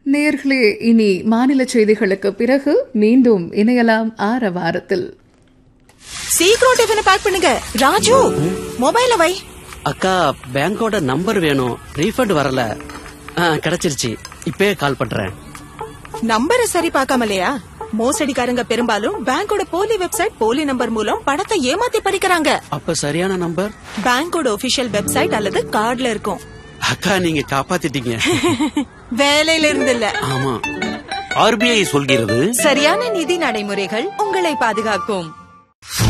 நேர்களே இனி மாநில செய்திகளுக்கு பிறகு மீண்டும் இணையலாம் ஆற வாரத்தில் சீக்கிரம் டிஃபனை பேக் பண்ணுங்க ராஜு மொபைல வை அக்கா பேங்கோட நம்பர் வேணும் ரீஃபண்ட் வரல ஆ, கிடைச்சிருச்சு இப்பயே கால் பண்றேன் நம்பரை சரி பார்க்காமலையா மோசடிக்காரங்க பெரும்பாலும் பேங்கோட போலி வெப்சைட் போலி நம்பர் மூலம் பணத்தை ஏமாத்தி பறிக்கிறாங்க அப்ப சரியான நம்பர் பேங்கோட ஒபிஷியல் வெப்சைட் அல்லது கார்டுல இருக்கும் அக்கா நீங்க காப்பாத்திட்டீங்க வேலையில இருந்து இல்ல ஆமா ஆர்பிஐ சொல்கிறது சரியான நிதி நடைமுறைகள் உங்களை பாதுகாக்கும்